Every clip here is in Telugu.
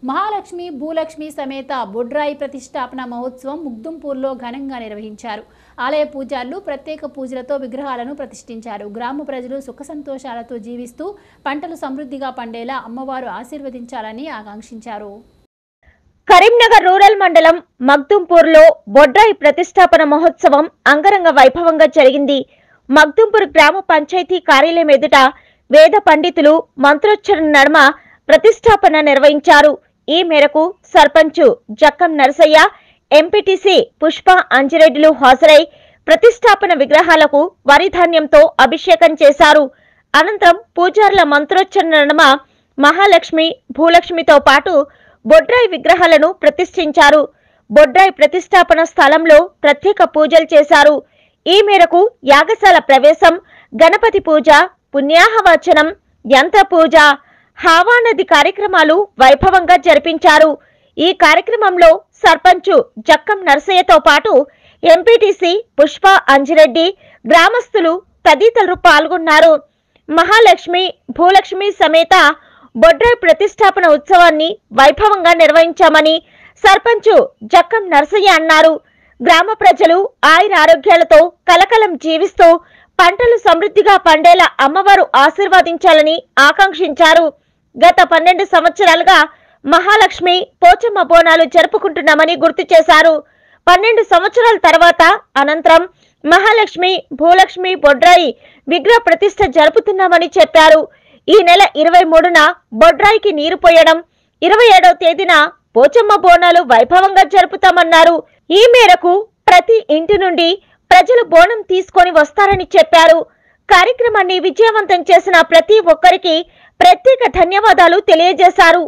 మహాలక్ష్మి భూలక్ష్మి సమేత బొడ్రాయి ప్రతిష్టాపన మహోత్సవం ముగ్దుంపూర్లో ఘనంగా నిర్వహించారు ఆలయ పూజారులు ప్రత్యేక పూజలతో విగ్రహాలను ప్రతిష్ఠించారు గ్రామ ప్రజలు సుఖ సంతోషాలతో జీవిస్తూ పంటలు సమృద్ధిగా పండేలా అమ్మవారు ఆశీర్వదించాలని ఆకాంక్షించారు కరీంనగర్ రూరల్ మండలం మగ్దుంపూర్లో బొడ్రాయి ప్రతిష్టాపన మహోత్సవం అంగరంగ వైభవంగా జరిగింది మగ్దుంపూర్ గ్రామ పంచాయతీ కార్యాలయం ఎదుట వేద పండితులు మంత్రోచ్చరణ నడుమ ప్రతిష్టాపన నిర్వహించారు ఈ మేరకు సర్పంచ్ జక్కం నరసయ్య ఎంపీటీసీ పుష్ప అంజిరెడ్డిలు హాజరై ప్రతిష్టాపన విగ్రహాలకు వరి ధాన్యంతో అభిషేకం చేశారు అనంతరం పూజారుల మంత్రోచ్చరణ నడుమ మహాలక్ష్మి భూలక్ష్మితో పాటు బొడ్రాయి విగ్రహాలను ప్రతిష్ఠించారు బొడ్రాయి ప్రతిష్టాపన స్థలంలో ప్రత్యేక పూజలు చేశారు ఈ మేరకు యాగశాల ప్రవేశం గణపతి పూజ పుణ్యాహవచనం యంత్ర పూజ హావానది కార్యక్రమాలు వైభవంగా జరిపించారు ఈ కార్యక్రమంలో సర్పంచ్ జక్కం నరసయ్యతో పాటు ఎంపీటీసీ పుష్ప అంజిరెడ్డి గ్రామస్తులు తదితరులు పాల్గొన్నారు మహాలక్ష్మి భూలక్ష్మి సమేత బొడ్రాయి ప్రతిష్టాపన ఉత్సవాన్ని వైభవంగా నిర్వహించామని సర్పంచ్ జక్కం నరసయ్య అన్నారు గ్రామ ప్రజలు ఆయుర ఆరోగ్యాలతో కలకలం జీవిస్తూ పంటలు సమృద్ధిగా పండేలా అమ్మవారు ఆశీర్వదించాలని ఆకాంక్షించారు గత పన్నెండు సంవత్సరాలుగా మహాలక్ష్మి పోచమ్మ బోనాలు జరుపుకుంటున్నామని గుర్తు చేశారు పన్నెండు సంవత్సరాల తర్వాత అనంతరం మహాలక్ష్మి భూలక్ష్మి బొడ్రాయి విగ్రహ ప్రతిష్ఠ జరుపుతున్నామని చెప్పారు ఈ నెల ఇరవై మూడున బొడ్రాయికి నీరు పోయడం ఇరవై ఏడవ తేదీన పోచమ్మ బోనాలు వైభవంగా జరుపుతామన్నారు ఈ మేరకు ప్రతి ఇంటి నుండి ప్రజలు బోనం తీసుకొని వస్తారని చెప్పారు కార్యక్రమాన్ని విజయవంతం చేసిన ప్రతి ఒక్కరికి ప్రత్యేక ధన్యవాదాలు తెలియజేశారు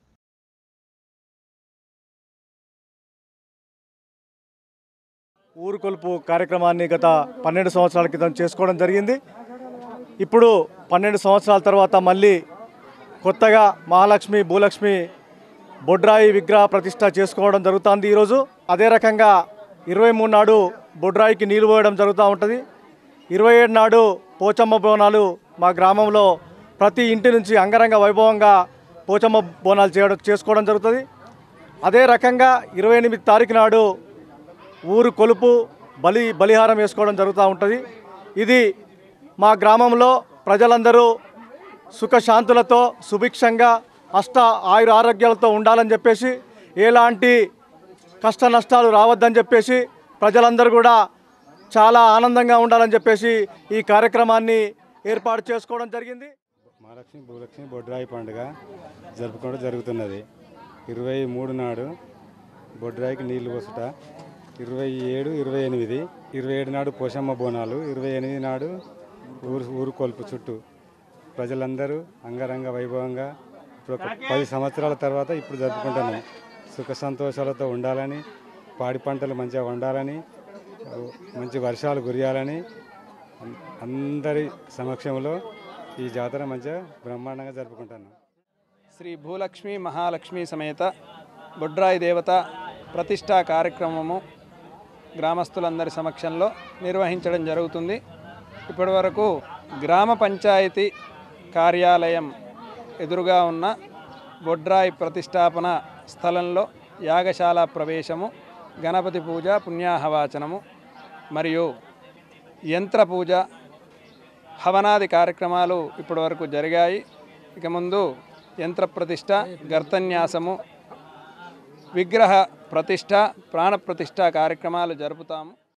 ఊరు కొలుపు కార్యక్రమాన్ని గత పన్నెండు సంవత్సరాల క్రితం చేసుకోవడం జరిగింది ఇప్పుడు పన్నెండు సంవత్సరాల తర్వాత మళ్ళీ కొత్తగా మహాలక్ష్మి భూలక్ష్మి బొడ్రాయి విగ్రహ ప్రతిష్ట చేసుకోవడం జరుగుతుంది ఈరోజు అదే రకంగా ఇరవై మూడు నాడు బొడ్రాయికి నీళ్ళు పోయడం జరుగుతూ ఉంటుంది ఇరవై ఏడు నాడు పోచమ్మ బోనాలు మా గ్రామంలో ప్రతి ఇంటి నుంచి అంగరంగ వైభవంగా పోచమ్మ బోనాలు చేయడం చేసుకోవడం జరుగుతుంది అదే రకంగా ఇరవై ఎనిమిది తారీఖు నాడు ఊరు కొలుపు బలి బలిహారం వేసుకోవడం జరుగుతూ ఉంటుంది ఇది మా గ్రామంలో ప్రజలందరూ సుఖశాంతులతో సుభిక్షంగా అష్ట ఆయుర ఆరోగ్యాలతో ఉండాలని చెప్పేసి ఎలాంటి కష్ట నష్టాలు రావద్దని చెప్పేసి ప్రజలందరూ కూడా చాలా ఆనందంగా ఉండాలని చెప్పేసి ఈ కార్యక్రమాన్ని ఏర్పాటు చేసుకోవడం జరిగింది మహాలక్ష్మి భూలక్ష్మి బొడ్రాయి పండుగ జరుపుకోవడం జరుగుతున్నది ఇరవై మూడు నాడు బొడ్రాయికి నీళ్లు పోసుట ఇరవై ఏడు ఇరవై ఎనిమిది ఇరవై ఏడు నాడు పోషమ్మ బోనాలు ఇరవై ఎనిమిది నాడు ఊరు ఊరు కొలుపు చుట్టూ ప్రజలందరూ అంగరంగ వైభవంగా ఇప్పుడు ఒక పది సంవత్సరాల తర్వాత ఇప్పుడు జరుపుకుంటున్నాం సుఖ సంతోషాలతో ఉండాలని పాడి పంటలు మంచిగా వండాలని మంచి వర్షాలు కురియాలని అం- అందరి సమక్షంలో ఈ జాతర మంచిగా బ్రహ్మాండంగా జరుపుకుంటున్నాం శ్రీ భూలక్ష్మి మహాలక్ష్మి సమేత బొడ్రాయి దేవత ప్రతిష్టా కార్యక్రమము గ్రామస్తులందరి సమక్షంలో నిర్వహించడం జరుగుతుంది ఇప్పటివరకు గ్రామ పంచాయతీ కార్యాలయం ఎదురుగా ఉన్న బొడ్రాయి ప్రతిష్టాపన స్థలంలో యాగశాల ప్రవేశము గణపతి పూజ పుణ్యాహవాచనము మరియు యంత్ర పూజ హవనాది కార్యక్రమాలు ఇప్పటివరకు జరిగాయి ఇక ముందు యంత్ర ప్రతిష్ట గర్తన్యాసము విగ్రహ ప్రతిష్ట ప్రాణ ప్రతిష్ట కార్యక్రమాలు జరుపుతాము